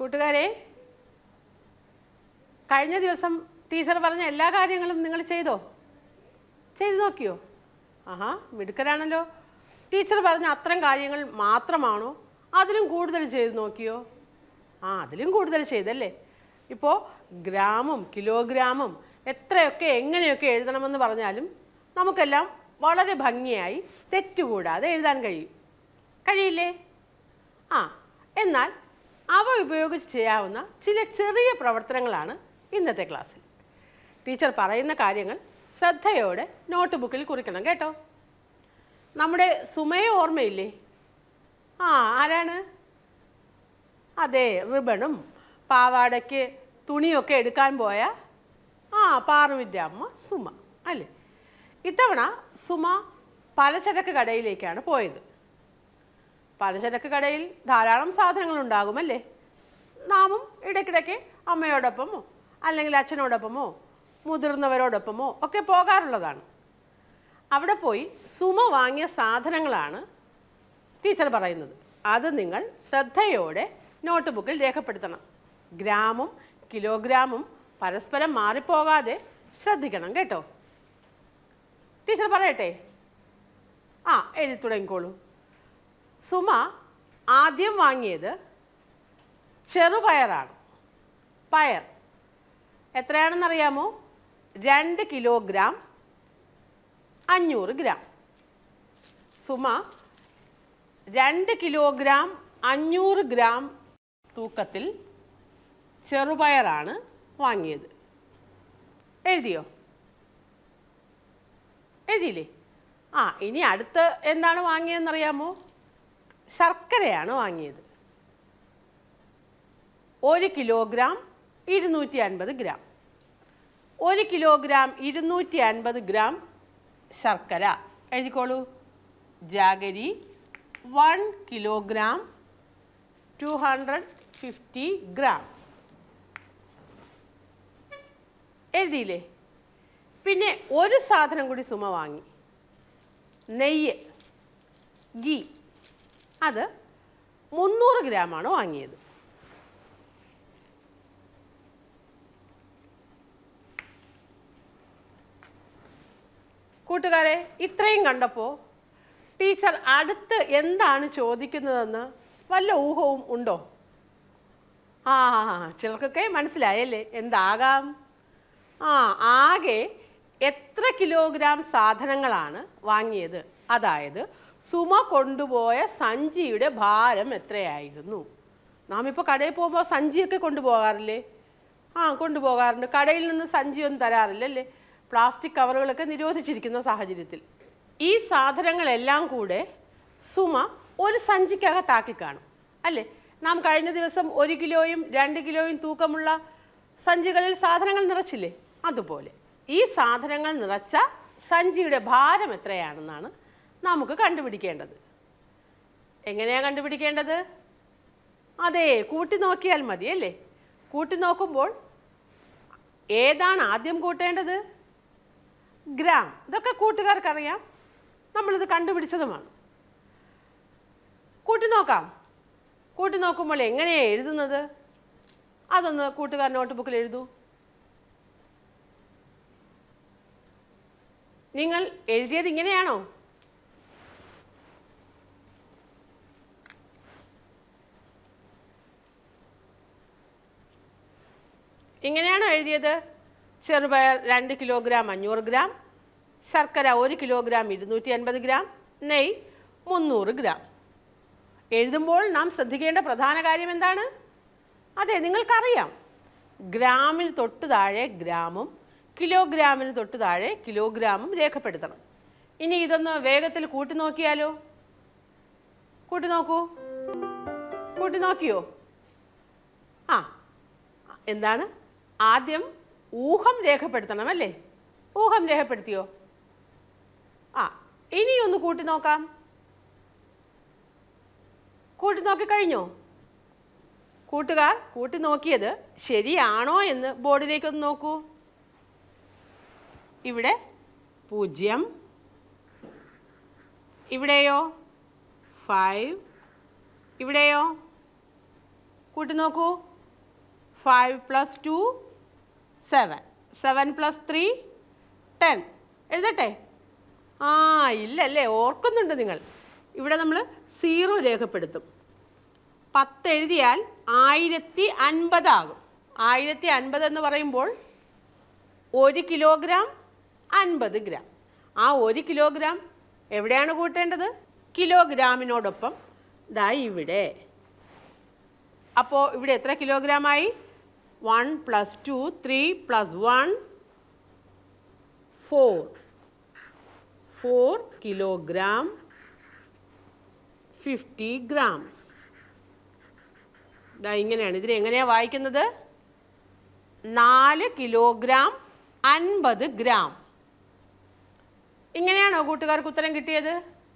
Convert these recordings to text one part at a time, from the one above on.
കൂട്ടുകാരെ കഴിഞ്ഞ ദിവസം ടീച്ചർ പറഞ്ഞ എല്ലാ കാര്യങ്ങളും നിങ്ങൾ ചെയ്തോ ചെയ്തു നോക്കിയോ ആഹാ മിടുക്കരാണല്ലോ ടീച്ചർ പറഞ്ഞ അത്തരം കാര്യങ്ങൾ മാത്രമാണോ അതിലും കൂടുതൽ ചെയ്തു നോക്കിയോ ആ അതിലും കൂടുതൽ ചെയ്തല്ലേ ഇപ്പോൾ ഗ്രാമും കിലോഗ്രാമും എത്രയൊക്കെ എങ്ങനെയൊക്കെ എഴുതണമെന്ന് പറഞ്ഞാലും നമുക്കെല്ലാം വളരെ ഭംഗിയായി തെറ്റുകൂടാതെ എഴുതാൻ കഴിയും കഴിയില്ലേ ആ എന്നാൽ അവ ഉപയോഗിച്ച് ചെയ്യാവുന്ന ചില ചെറിയ പ്രവർത്തനങ്ങളാണ് ഇന്നത്തെ ക്ലാസ്സിൽ ടീച്ചർ പറയുന്ന കാര്യങ്ങൾ ശ്രദ്ധയോടെ നോട്ട് ബുക്കിൽ കുറിക്കണം കേട്ടോ നമ്മുടെ സുമയെ ഓർമ്മയില്ലേ ആ ആരാണ് അതെ റിബണും പാവാടയ്ക്ക് തുണിയൊക്കെ എടുക്കാൻ പോയ ആ പാറുവിൻ്റെ അമ്മ സുമ അല്ലേ ഇത്തവണ സുമ പലചരക്ക് കടയിലേക്കാണ് പോയത് പലചരക്ക് കടയിൽ ധാരാളം സാധനങ്ങൾ ഉണ്ടാകുമല്ലേ നാമും ഇടയ്ക്കിടയ്ക്ക് അമ്മയോടൊപ്പമോ അല്ലെങ്കിൽ അച്ഛനോടൊപ്പമോ മുതിർന്നവരോടൊപ്പമോ ഒക്കെ പോകാറുള്ളതാണ് അവിടെ പോയി സുമ വാങ്ങിയ സാധനങ്ങളാണ് ടീച്ചർ പറയുന്നത് അത് നിങ്ങൾ ശ്രദ്ധയോടെ നോട്ട് ബുക്കിൽ രേഖപ്പെടുത്തണം ഗ്രാമും കിലോഗ്രാമും പരസ്പരം മാറിപ്പോകാതെ ശ്രദ്ധിക്കണം കേട്ടോ ടീച്ചർ പറയട്ടെ ആ എഴുതി തുടങ്ങിക്കോളൂ സുമ ആദ്യം വാങ്ങിയത് ചെറുപയറാണ് പയർ എത്രയാണെന്നറിയാമോ രണ്ട് കിലോഗ്രാം അഞ്ഞൂറ് ഗ്രാം സുമ രണ്ട് കിലോഗ്രാം അഞ്ഞൂറ് ഗ്രാം തൂക്കത്തിൽ ചെറുപയറാണ് വാങ്ങിയത് എഴുതിയോ എഴുതിയില്ലേ ആ ഇനി അടുത്ത് എന്താണ് വാങ്ങിയതെന്നറിയാമോ ശർക്കരയാണ് വാങ്ങിയത് ഒരു കിലോഗ്രാം ഇരുന്നൂറ്റി അൻപത് ഗ്രാം ഒരു കിലോഗ്രാം ഇരുന്നൂറ്റി അൻപത് ഗ്രാം ശർക്കര എഴുതിക്കോളൂ jaggery one kilogram two hundred fifty grams എഴുതിയില്ലേ പിന്നെ ഒരു സാധനം കൂടി സുമ വാങ്ങി നെയ്യ് ഗീ അത് മുന്നൂറ് ഗ്രാമാണ് വാങ്ങിയത് കൂട്ടുകാരെ ഇത്രയും കണ്ടപ്പോൾ ടീച്ചർ അടുത്ത് എന്താണ് ചോദിക്കുന്നതെന്ന് വല്ല ഊഹവും ഉണ്ടോ ആ ചിലർക്കൊക്കെ മനസ്സിലായല്ലേ എന്താകാം ആ ആകെ എത്ര കിലോഗ്രാം സാധനങ്ങളാണ് വാങ്ങിയത് അതായത് സുമ കൊണ്ടുപോയ സഞ്ചിയുടെ ഭാരം എത്രയായിരുന്നു നാം ഇപ്പോൾ കടയിൽ പോകുമ്പോൾ സഞ്ചിയൊക്കെ കൊണ്ടുപോകാറില്ലേ ആ കൊണ്ടുപോകാറുണ്ട് കടയിൽ നിന്ന് സഞ്ചിയൊന്നും തരാറില്ലല്ലേ പ്ലാസ്റ്റിക് കവറുകളൊക്കെ നിരോധിച്ചിരിക്കുന്ന സാഹചര്യത്തിൽ ഈ സാധനങ്ങളെല്ലാം കൂടെ സുമ ഒരു സഞ്ചിക്കകത്താക്കി കാണും അല്ലേ നാം കഴിഞ്ഞ ദിവസം ഒരു കിലോയും രണ്ട് കിലോയും തൂക്കമുള്ള സഞ്ചികളിൽ സാധനങ്ങൾ നിറച്ചില്ലേ അതുപോലെ ഈ സാധനങ്ങൾ നിറച്ച സഞ്ചിയുടെ ഭാരം എത്രയാണെന്നാണ് നമുക്ക് കണ്ടുപിടിക്കേണ്ടത് എങ്ങനെയാണ് കണ്ടുപിടിക്കേണ്ടത് അതെ കൂട്ടി നോക്കിയാൽ മതി അല്ലേ കൂട്ടി നോക്കുമ്പോൾ ഏതാണ് ആദ്യം കൂട്ടേണ്ടത് ഗ്രാം ഇതൊക്കെ കൂട്ടുകാർക്കറിയാം നമ്മളിത് കണ്ടുപിടിച്ചതുമാണ് കൂട്ടി നോക്കാം കൂട്ടി നോക്കുമ്പോൾ എങ്ങനെയാണ് എഴുതുന്നത് അതൊന്ന് കൂട്ടുകാർ നോട്ട് ബുക്കിൽ എഴുതൂ നിങ്ങൾ എഴുതിയത് ഇങ്ങനെയാണോ ഇങ്ങനെയാണോ എഴുതിയത് ചെറുപയർ രണ്ട് കിലോഗ്രാം അഞ്ഞൂറ് ഗ്രാം ശർക്കര ഒരു കിലോഗ്രാം ഇരുന്നൂറ്റി അൻപത് ഗ്രാം നെയ് മുന്നൂറ് ഗ്രാം എഴുതുമ്പോൾ നാം ശ്രദ്ധിക്കേണ്ട പ്രധാന കാര്യം എന്താണ് അതെ നിങ്ങൾക്കറിയാം ഗ്രാമിന് തൊട്ട് താഴെ ഗ്രാമും കിലോഗ്രാമിന് തൊട്ട് താഴെ കിലോഗ്രാമും രേഖപ്പെടുത്തണം ഇനി ഇതൊന്ന് വേഗത്തിൽ കൂട്ടി നോക്കിയാലോ കൂട്ടി നോക്കൂ കൂട്ടി നോക്കിയോ ആ എന്താണ് ആദ്യം ഊഹം രേഖപ്പെടുത്തണം അല്ലേ ഊഹം രേഖപ്പെടുത്തിയോ ആ ഇനി ഒന്ന് കൂട്ടി നോക്കാം കൂട്ടി നോക്കി കഴിഞ്ഞോ കൂട്ടുകാർ കൂട്ടി നോക്കിയത് ശരിയാണോ എന്ന് ബോർഡിലേക്കൊന്ന് നോക്കൂ ഇവിടെ പൂജ്യം ഇവിടെയോ ഫൈവ് ഇവിടെയോ കൂട്ടി നോക്കൂ five plus two seven seven plus three ten എഴുതട്ടെ ആ ഇല്ലല്ലേ ഓർക്കുന്നുണ്ട് നിങ്ങൾ ഇവിടെ നമ്മൾ സീറോ രേഖപ്പെടുത്തും പത്ത് എഴുതിയാൽ ആയിരത്തി അൻപതാകും ആയിരത്തി അൻപത് എന്ന് പറയുമ്പോൾ ഒരു കിലോഗ്രാം അൻപത് ഗ്രാം ആ ഒരു കിലോഗ്രാം എവിടെയാണ് കൂട്ടേണ്ടത് കിലോഗ്രാമിനോടൊപ്പം ദാ ഇവിടെ അപ്പോൾ ഇവിടെ എത്ര കിലോഗ്രാമായി one plus two three plus one four four kilogram fifty grams ഇതാ ഇങ്ങനെയാണ് ഇതിനെ എങ്ങനെയാണ് വായിക്കുന്നത് നാല് കിലോഗ്രാം അൻപത് ഗ്രാം ഇങ്ങനെയാണോ കൂട്ടുകാർക്ക് ഉത്തരം കിട്ടിയത്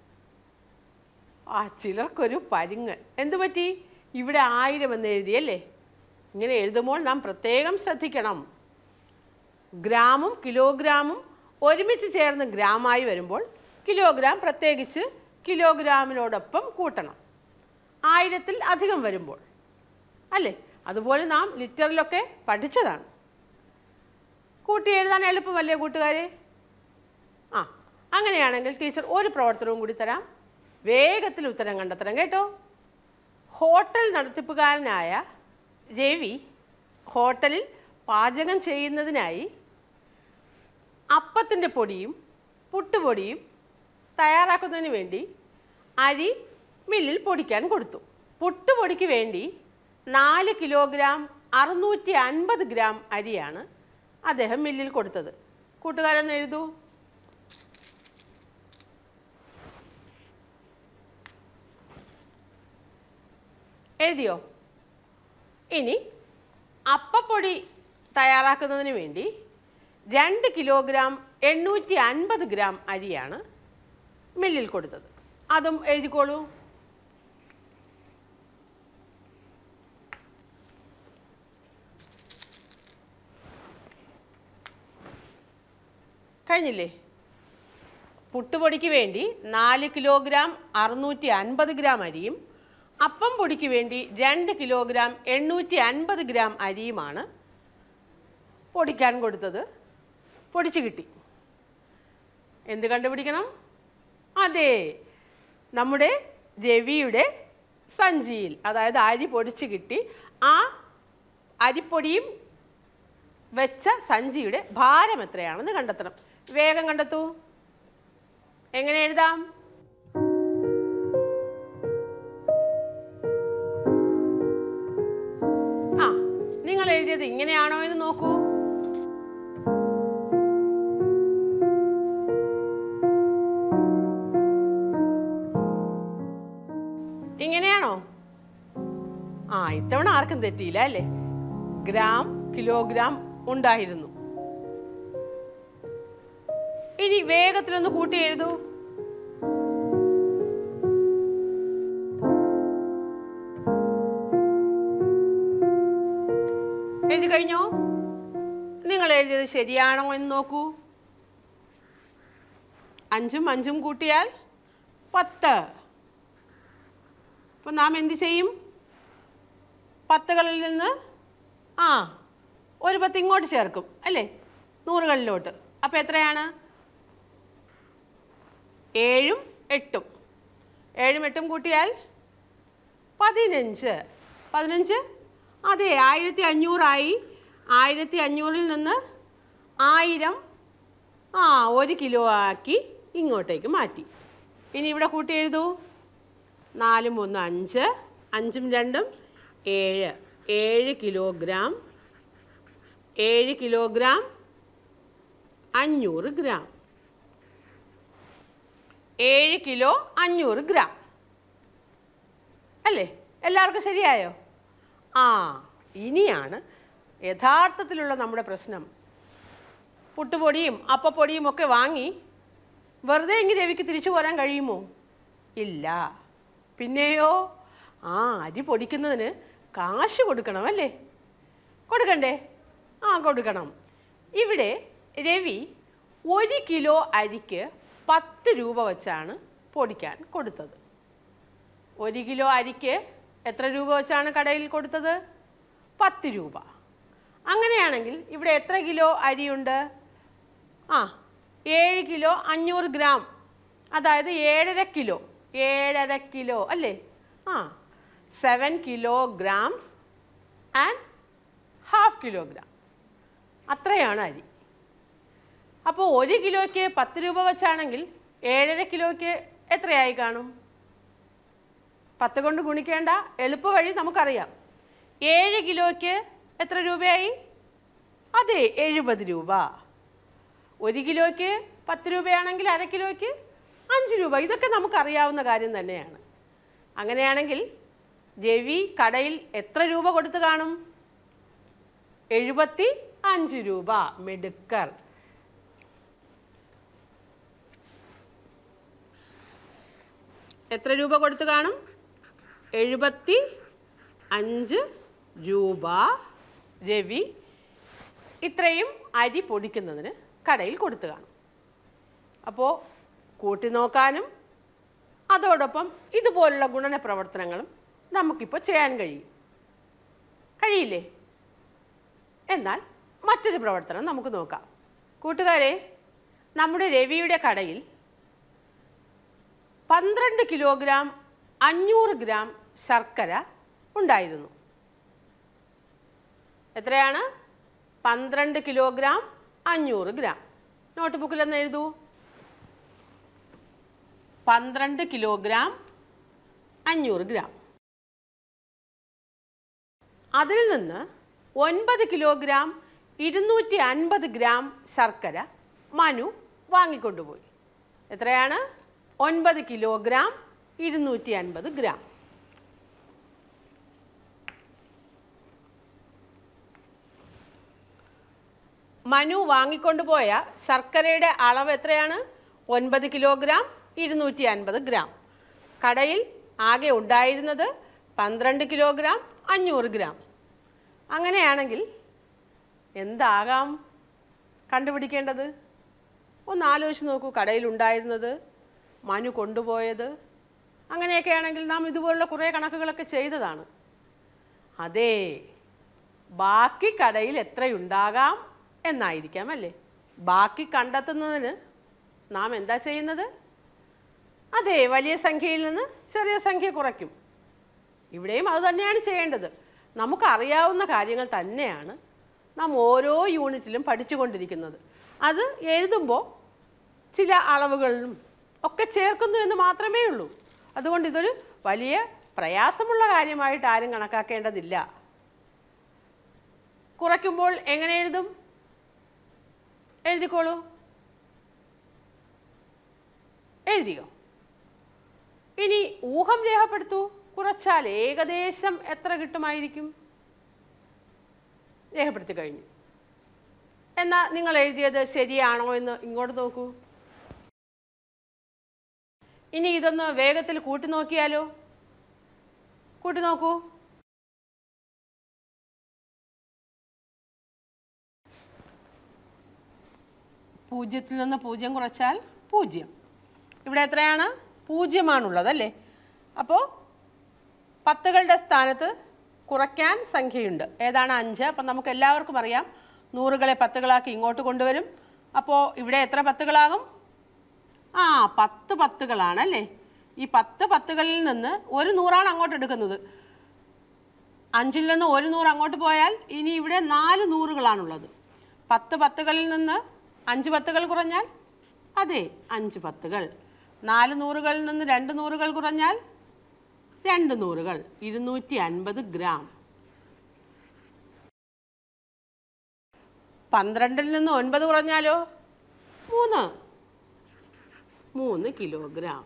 ആ ചിലർക്കൊരു പരിങ്ങ് എന്തു പറ്റി ഇവിടെ ആയിരം എന്ന് എഴുതിയല്ലേ ഇങ്ങനെ എഴുതുമ്പോൾ നാം പ്രത്യേകം ശ്രദ്ധിക്കണം ഗ്രാമും കിലോഗ്രാമും ഒരുമിച്ച് ചേർന്ന് ഗ്രാമായി വരുമ്പോൾ കിലോഗ്രാം പ്രത്യേകിച്ച് കിലോഗ്രാമിനോടൊപ്പം കൂട്ടണം ആയിരത്തിൽ അധികം വരുമ്പോൾ അല്ലേ അതുപോലെ നാം ലിറ്ററിലൊക്കെ പഠിച്ചതാണ് കൂട്ടി എഴുതാൻ എളുപ്പമല്ലേ കൂട്ടുകാരെ ആ അങ്ങനെയാണെങ്കിൽ ടീച്ചർ ഒരു പ്രവർത്തനവും കൂടി തരാം വേഗത്തിൽ ഉത്തരം കണ്ടെത്തണം കേട്ടോ ഹോട്ടൽ നടത്തിപ്പുകാരനായ രവി ഹോട്ടലിൽ പാചകം ചെയ്യുന്നതിനായി അപ്പത്തിൻ്റെ പൊടിയും പുട്ടുപൊടിയും തയ്യാറാക്കുന്നതിന് വേണ്ടി അരി മില്ലിൽ പൊടിക്കാൻ കൊടുത്തു പുട്ടുപൊടിക്ക് വേണ്ടി നാല് കിലോഗ്രാം അറുന്നൂറ്റി അൻപത് ഗ്രാം അരിയാണ് അദ്ദേഹം മില്ലിൽ കൊടുത്തത് കൂട്ടുകാരെന്ന് എഴുതൂ എഴുതിയോ ഇനി അപ്പപ്പൊടി തയ്യാറാക്കുന്നതിന് വേണ്ടി രണ്ട് കിലോഗ്രാം എണ്ണൂറ്റി അൻപത് ഗ്രാം അരിയാണ് മില്ലിൽ കൊടുത്തത് അതും എഴുതിക്കോളൂ കഴിഞ്ഞില്ലേ പുട്ടുപൊടിക്ക് വേണ്ടി നാല് കിലോഗ്രാം അറുന്നൂറ്റി അൻപത് ഗ്രാം അരിയും അപ്പം പൊടിക്ക് വേണ്ടി രണ്ട് കിലോഗ്രാം എണ്ണൂറ്റി അൻപത് ഗ്രാം അരിയുമാണ് പൊടിക്കാൻ കൊടുത്തത് പൊടിച്ച് കിട്ടി എന്ത് കണ്ടുപിടിക്കണം അതെ നമ്മുടെ രവിയുടെ സഞ്ചിയിൽ അതായത് അരി പൊടിച്ച് കിട്ടി ആ അരിപ്പൊടിയും വെച്ച സഞ്ചിയുടെ ഭാരം എത്രയാണെന്ന് കണ്ടെത്തണം വേഗം കണ്ടെത്തൂ എങ്ങനെ എഴുതാം ആ നിങ്ങൾ എഴുതിയത് ഇങ്ങനെയാണോ എന്ന് നോക്കൂ ഇങ്ങനെയാണോ ആ ഇത്തവണ ആർക്കും തെറ്റിയില്ല അല്ലേ ഗ്രാം കിലോഗ്രാം ഉണ്ടായിരുന്നു ഇനി വേഗത്തിലൊന്ന് കൂട്ടി എഴുതൂ എഴുതി കഴിഞ്ഞോ നിങ്ങൾ എഴുതിയത് ശരിയാണോ എന്ന് നോക്കൂ അഞ്ചും അഞ്ചും കൂട്ടിയാൽ പത്ത് അപ്പം നാം എന്ത് ചെയ്യും പത്തുകളിൽ നിന്ന് ആ ഒരു പത്ത് ഇങ്ങോട്ട് ചേർക്കും അല്ലേ നൂറുകളിലോട്ട് അപ്പോൾ എത്രയാണ് ഏഴും എട്ടും ഏഴും എട്ടും കൂട്ടിയാൽ പതിനഞ്ച് പതിനഞ്ച് അതെ ആയിരത്തി അഞ്ഞൂറായി ആയിരത്തി അഞ്ഞൂറിൽ നിന്ന് ആയിരം ആ ഒരു കിലോ ആക്കി ഇങ്ങോട്ടേക്ക് മാറ്റി ഇനി ഇവിടെ കൂട്ടി എഴുതൂ നാലും ഒന്ന് അഞ്ച് അഞ്ചും രണ്ടും ഏഴ് ഏഴ് കിലോഗ്രാം ഏഴ് കിലോഗ്രാം അഞ്ഞൂറ് ഗ്രാം ഏഴ് കിലോ അഞ്ഞൂറ് ഗ്രാം അല്ലേ എല്ലാവർക്കും ശരിയായോ ആ ഇനിയാണ് യഥാർത്ഥത്തിലുള്ള നമ്മുടെ പ്രശ്നം പുട്ടുപൊടിയും അപ്പപ്പൊടിയും ഒക്കെ വാങ്ങി വെറുതെ എങ്കിൽ രവിക്ക് തിരിച്ചു പോരാൻ കഴിയുമോ ഇല്ല പിന്നെയോ ആ അരി പൊടിക്കുന്നതിന് കാശ് കൊടുക്കണം അല്ലേ കൊടുക്കണ്ടേ ആ കൊടുക്കണം ഇവിടെ രവി ഒരു കിലോ അരിക്ക് പത്ത് രൂപ വച്ചാണ് പൊടിക്കാൻ കൊടുത്തത് ഒരു കിലോ അരിക്ക് എത്ര രൂപ വെച്ചാണ് കടയിൽ കൊടുത്തത് പത്ത് രൂപ അങ്ങനെയാണെങ്കിൽ ഇവിടെ എത്ര കിലോ അരിയുണ്ട് ആ ഏഴ് കിലോ അഞ്ഞൂറ് ഗ്രാം അതായത് ഏഴര കിലോ ഏഴര കിലോ അല്ലേ ആ seven kilograms and half kilogram അത്രയാണ് അരി അപ്പോൾ ഒരു കിലോയ്ക്ക് പത്ത് രൂപ വെച്ചാണെങ്കിൽ ഏഴര കിലോയ്ക്ക് എത്രയായി കാണും പത്ത് കൊണ്ട് ഗുണിക്കേണ്ട എളുപ്പ വഴി നമുക്കറിയാം ഏഴ് കിലോയ്ക്ക് എത്ര രൂപയായി അതെ എഴുപത് രൂപ ഒരു കിലോയ്ക്ക് പത്ത് രൂപയാണെങ്കിൽ അര കിലോയ്ക്ക് അഞ്ച് രൂപ ഇതൊക്കെ നമുക്കറിയാവുന്ന കാര്യം തന്നെയാണ് അങ്ങനെയാണെങ്കിൽ രവി കടയിൽ എത്ര രൂപ കൊടുത്ത് കാണും എഴുപത്തി അഞ്ച് രൂപ മെടുക്കർ എത്ര രൂപ കൊടുത്ത് കാണും എഴുപത്തി അഞ്ച് രൂപ രവി ഇത്രയും അരി പൊടിക്കുന്നതിന് കടയിൽ കൊടുത്തു കാണും അപ്പോൾ കൂട്ടി നോക്കാനും അതോടൊപ്പം ഇതുപോലുള്ള ഗുണന പ്രവർത്തനങ്ങളും നമുക്കിപ്പോൾ ചെയ്യാൻ കഴിയും കഴിയില്ലേ എന്നാൽ മറ്റൊരു പ്രവർത്തനം നമുക്ക് നോക്കാം കൂട്ടുകാരെ നമ്മുടെ രവിയുടെ കടയിൽ പന്ത്രണ്ട് കിലോഗ്രാം അഞ്ഞൂറ് ഗ്രാം ശർക്കര ഉണ്ടായിരുന്നു എത്രയാണ് പന്ത്രണ്ട് കിലോഗ്രാം അഞ്ഞൂറ് ഗ്രാം നോട്ട് ബുക്കിൽ ഒന്ന് എഴുതൂ പന്ത്രണ്ട് കിലോഗ്രാം അഞ്ഞൂറ് ഗ്രാം അതിൽ നിന്ന് ഒൻപത് കിലോഗ്രാം ഇരുന്നൂറ്റി അൻപത് ഗ്രാം ശർക്കര മനു വാങ്ങിക്കൊണ്ടുപോയി എത്രയാണ് ഒൻപത് കിലോഗ്രാം ഇരുന്നൂറ്റി അൻപത് ഗ്രാം മനു വാങ്ങിക്കൊണ്ടുപോയ ശർക്കരയുടെ അളവ് എത്രയാണ് ഒൻപത് കിലോഗ്രാം ഇരുന്നൂറ്റി അൻപത് ഗ്രാം കടയിൽ ആകെ ഉണ്ടായിരുന്നത് പന്ത്രണ്ട് കിലോഗ്രാം അഞ്ഞൂറ് ഗ്രാം അങ്ങനെയാണെങ്കിൽ എന്താകാം കണ്ടുപിടിക്കേണ്ടത് ഒന്ന് ആലോചിച്ച് നോക്കൂ കടയിൽ ഉണ്ടായിരുന്നത് മനു കൊണ്ടുപോയത് അങ്ങനെയൊക്കെ ആണെങ്കിൽ നാം ഇതുപോലുള്ള കുറേ കണക്കുകളൊക്കെ ചെയ്തതാണ് അതെ ബാക്കി കടയിൽ എത്രയുണ്ടാകാം എന്നായിരിക്കാം അല്ലേ ബാക്കി കണ്ടെത്തുന്നതിന് നാം എന്താ ചെയ്യുന്നത് അതെ വലിയ സംഖ്യയിൽ നിന്ന് ചെറിയ സംഖ്യ കുറയ്ക്കും ഇവിടെയും അത് തന്നെയാണ് ചെയ്യേണ്ടത് നമുക്കറിയാവുന്ന കാര്യങ്ങൾ തന്നെയാണ് നാം ഓരോ യൂണിറ്റിലും പഠിച്ചുകൊണ്ടിരിക്കുന്നത് അത് എഴുതുമ്പോൾ ചില അളവുകളിലും ഒക്കെ ചേർക്കുന്നു എന്ന് മാത്രമേ ഉള്ളൂ അതുകൊണ്ട് ഇതൊരു വലിയ പ്രയാസമുള്ള കാര്യമായിട്ട് ആരും കണക്കാക്കേണ്ടതില്ല കുറയ്ക്കുമ്പോൾ എങ്ങനെ എഴുതും എഴുതിക്കോളൂ എഴുതിയോ ഇനി ഊഹം രേഖപ്പെടുത്തൂ കുറച്ചാൽ ഏകദേശം എത്ര കിട്ടുമായിരിക്കും രേഖപ്പെടുത്തി കഴിഞ്ഞു എന്നാ നിങ്ങൾ എഴുതിയത് ശരിയാണോ എന്ന് ഇങ്ങോട്ട് നോക്കൂ ഇനി ഇതൊന്ന് വേഗത്തിൽ കൂട്ടി നോക്കിയാലോ കൂട്ടി നോക്കൂ പൂജ്യത്തിൽ നിന്ന് പൂജ്യം കുറച്ചാൽ പൂജ്യം ഇവിടെ എത്രയാണ് പൂജ്യമാണുള്ളത് അല്ലേ അപ്പോൾ പത്തുകളുടെ സ്ഥാനത്ത് കുറയ്ക്കാൻ സംഖ്യയുണ്ട് ഏതാണ് അഞ്ച് അപ്പം നമുക്ക് എല്ലാവർക്കും അറിയാം നൂറുകളെ പത്തുകളാക്കി ഇങ്ങോട്ട് കൊണ്ടുവരും അപ്പോൾ ഇവിടെ എത്ര പത്തുകളാകും ആ പത്ത് പത്തുകളാണ് അല്ലേ ഈ പത്ത് പത്തുകളിൽ നിന്ന് ഒരു നൂറാണ് അങ്ങോട്ട് എടുക്കുന്നത് അഞ്ചിൽ നിന്ന് ഒരു നൂറ് അങ്ങോട്ട് പോയാൽ ഇനി ഇവിടെ നാല് നൂറുകളാണുള്ളത് പത്ത് പത്തുകളിൽ നിന്ന് അഞ്ച് പത്തുകൾ കുറഞ്ഞാൽ അതെ അഞ്ച് പത്തുകൾ നാല് നൂറുകളിൽ നിന്ന് രണ്ട് നൂറുകൾ കുറഞ്ഞാൽ രണ്ട് നൂറുകൾ ഇരുന്നൂറ്റി അൻപത് ഗ്രാം പന്ത്രണ്ടിൽ നിന്ന് ഒൻപത് കുറഞ്ഞാലോ മൂന്ന് മൂന്ന് കിലോഗ്രാം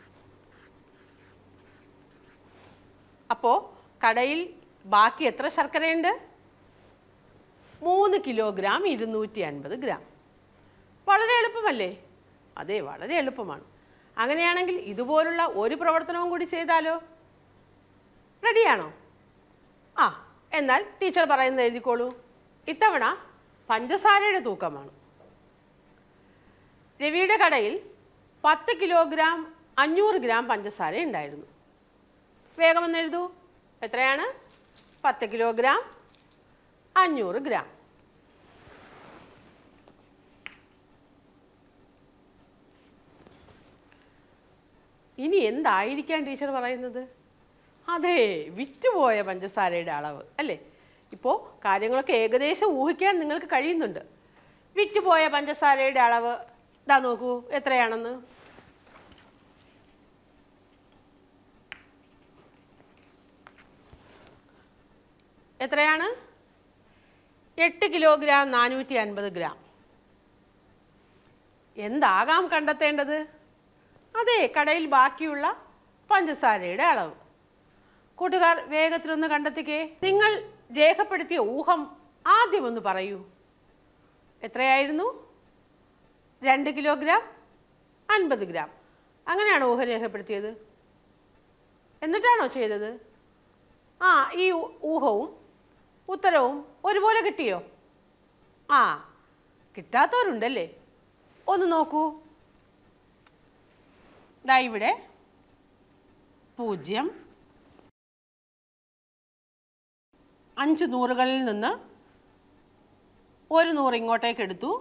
അപ്പോൾ കടയിൽ ബാക്കി എത്ര ശർക്കരയുണ്ട് മൂന്ന് കിലോഗ്രാം ഇരുന്നൂറ്റി അൻപത് ഗ്രാം വളരെ എളുപ്പമല്ലേ അതെ വളരെ എളുപ്പമാണ് അങ്ങനെയാണെങ്കിൽ ഇതുപോലുള്ള ഒരു പ്രവർത്തനവും കൂടി ചെയ്താലോ റെഡിയാണോ ആ എന്നാൽ ടീച്ചർ പറയുന്നത് എഴുതിക്കോളൂ ഇത്തവണ പഞ്ചസാരയുടെ തൂക്കമാണ് രവിയുടെ കടയിൽ പത്ത് കിലോഗ്രാം അഞ്ഞൂറ് ഗ്രാം പഞ്ചസാര ഉണ്ടായിരുന്നു വേഗമെന്ന് എഴുതൂ എത്രയാണ് പത്ത് കിലോഗ്രാം അഞ്ഞൂറ് ഗ്രാം ഇനി എന്തായിരിക്കാം ടീച്ചർ പറയുന്നത് അതെ വിറ്റുപോയ പഞ്ചസാരയുടെ അളവ് അല്ലേ ഇപ്പോൾ കാര്യങ്ങളൊക്കെ ഏകദേശം ഊഹിക്കാൻ നിങ്ങൾക്ക് കഴിയുന്നുണ്ട് വിറ്റുപോയ പഞ്ചസാരയുടെ അളവ് ഇതാ നോക്കൂ എത്രയാണെന്ന് എത്രയാണ് എട്ട് കിലോഗ്രാം നാനൂറ്റി അൻപത് ഗ്രാം എന്താകാം കണ്ടെത്തേണ്ടത് അതെ കടയിൽ ബാക്കിയുള്ള പഞ്ചസാരയുടെ അളവ് കൂട്ടുകാർ വേഗത്തിലൊന്ന് കണ്ടെത്തിക്കേ നിങ്ങൾ രേഖപ്പെടുത്തിയ ഊഹം ആദ്യം ഒന്ന് പറയൂ എത്രയായിരുന്നു രണ്ട് കിലോഗ്രാം അൻപത് ഗ്രാം അങ്ങനെയാണോ ഊഹം രേഖപ്പെടുത്തിയത് എന്നിട്ടാണോ ചെയ്തത് ആ ഈ ഊ- ഊഹവും ഉത്തരവും ഒരുപോലെ കിട്ടിയോ ആ കിട്ടാത്തവരുണ്ടല്ലേ ഒന്ന് നോക്കൂ ദാ ഇവിടെ പൂജ്യം അഞ്ച് നൂറുകളിൽ നിന്ന് ഒരു നൂറ് ഇങ്ങോട്ടേക്ക് എടുത്തു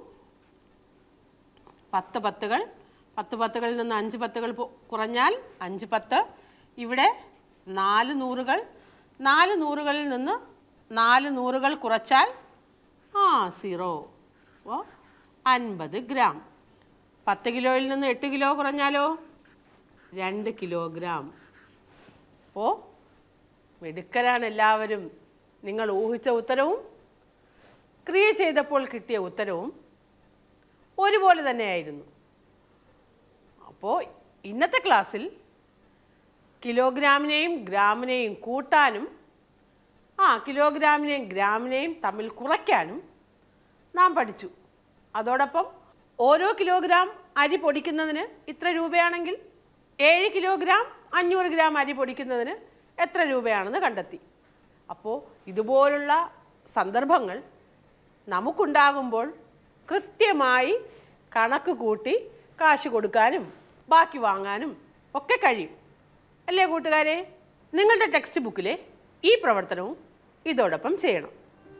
പത്ത് പത്തുകൾ പത്ത് പത്തുകളിൽ നിന്ന് അഞ്ച് പത്തുകൾ പോ- കുറഞ്ഞാൽ അഞ്ച് പത്ത് ഇവിടെ നാല് നൂറുകൾ നാല് നൂറുകളിൽ നിന്ന് നാല് നൂറുകൾ കുറച്ചാൽ ആ സീറോ ഓ അൻപത് ഗ്രാം പത്ത് കിലോയിൽ നിന്ന് എട്ട് കിലോ കുറഞ്ഞാലോ രണ്ട് കിലോഗ്രാം ഓ മിടുക്കരാണ് എല്ലാവരും നിങ്ങൾ ഊഹിച്ച ഉത്തരവും ക്രിയ ചെയ്തപ്പോൾ കിട്ടിയ ഉത്തരവും ഒരുപോലെ തന്നെയായിരുന്നു അപ്പോൾ ഇന്നത്തെ ക്ലാസ്സിൽ കിലോഗ്രാമിനെയും ഗ്രാമിനെയും കൂട്ടാനും ആ കിലോഗ്രാമിനെയും ഗ്രാമിനെയും തമ്മിൽ കുറയ്ക്കാനും നാം പഠിച്ചു അതോടൊപ്പം ഓരോ കിലോഗ്രാം അരി പൊടിക്കുന്നതിന് ഇത്ര രൂപയാണെങ്കിൽ ഏഴ് കിലോഗ്രാം അഞ്ഞൂറ് ഗ്രാം അരി പൊടിക്കുന്നതിന് എത്ര രൂപയാണെന്ന് കണ്ടെത്തി അപ്പോൾ ഇതുപോലുള്ള സന്ദർഭങ്ങൾ നമുക്കുണ്ടാകുമ്പോൾ കൃത്യമായി കണക്ക് കൂട്ടി കാശ് കൊടുക്കാനും ബാക്കി വാങ്ങാനും ഒക്കെ കഴിയും അല്ലേ കൂട്ടുകാരെ നിങ്ങളുടെ ടെക്സ്റ്റ് ബുക്കിലെ ഈ പ്രവർത്തനവും ഇതോടൊപ്പം ചെയ്യണം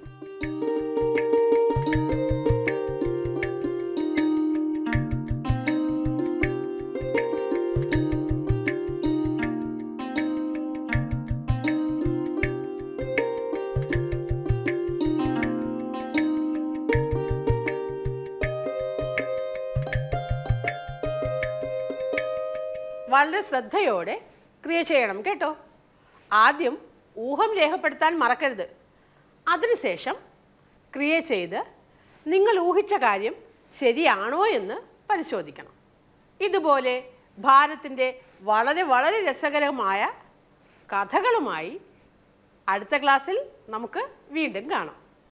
വളരെ ശ്രദ്ധയോടെ ക്രിയ ചെയ്യണം കേട്ടോ ആദ്യം ഊഹം രേഖപ്പെടുത്താൻ മറക്കരുത് അതിനുശേഷം ക്രിയ ചെയ്ത് നിങ്ങൾ ഊഹിച്ച കാര്യം ശരിയാണോ എന്ന് പരിശോധിക്കണം ഇതുപോലെ ഭാരത്തിൻ്റെ വളരെ വളരെ രസകരമായ കഥകളുമായി അടുത്ത ക്ലാസ്സിൽ നമുക്ക് വീണ്ടും കാണാം